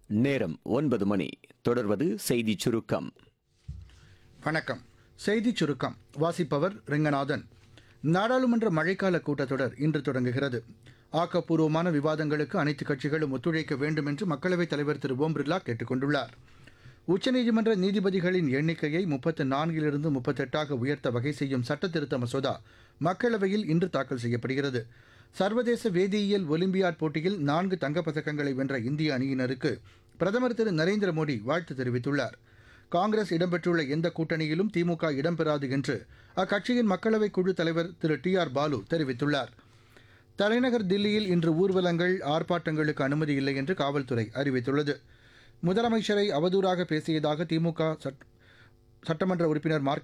நேரம் ஒன்பது மணி தொடர்வது செய்திச் சுருக்கம் வணக்கம் செய்திச் சுருக்கம் வாசிப்பவர் ரெங்கநாதன் நாடாளுமன்ற மழைக்கால கூட்டத்தொடர் இன்று தொடங்குகிறது ஆக்கப்பூர்வமான விவாதங்களுக்கு அனைத்து கட்சிகளும் ஒத்துழைக்க வேண்டும் என்று மக்களவைத் தலைவர் திரு ஓம் பிர்லா கேட்டுக் கொண்டுள்ளார் உச்சநீதிமன்ற நீதிபதிகளின் எண்ணிக்கையை முப்பத்து நான்கிலிருந்து முப்பத்தெட்டாக உயர்த்த வகை செய்யும் சட்டத்திருத்த மசோதா மக்களவையில் இன்று தாக்கல் செய்யப்படுகிறது சர்வதேச வேதியியல் ஒலிம்பியாட் போட்டியில் நான்கு தங்கப்பதக்கங்களை வென்ற இந்திய அணியினருக்கு பிரதமர் திரு நரேந்திர மோடி வாழ்த்து தெரிவித்துள்ளார் காங்கிரஸ் இடம்பெற்றுள்ள எந்த கூட்டணியிலும் திமுக இடம்பெறாது என்று அக்கட்சியின் மக்களவை குழு தலைவர் திரு டி ஆர் பாலு தெரிவித்துள்ளார் தலைநகர் தில்லியில் இன்று ஊர்வலங்கள் ஆர்ப்பாட்டங்களுக்கு அனுமதி இல்லை என்று காவல்துறை அறிவித்துள்ளது முதலமைச்சரை அவதூறாக பேசியதாக திமுக சட்- சட்டமன்ற உறுப்பினர் மார்க்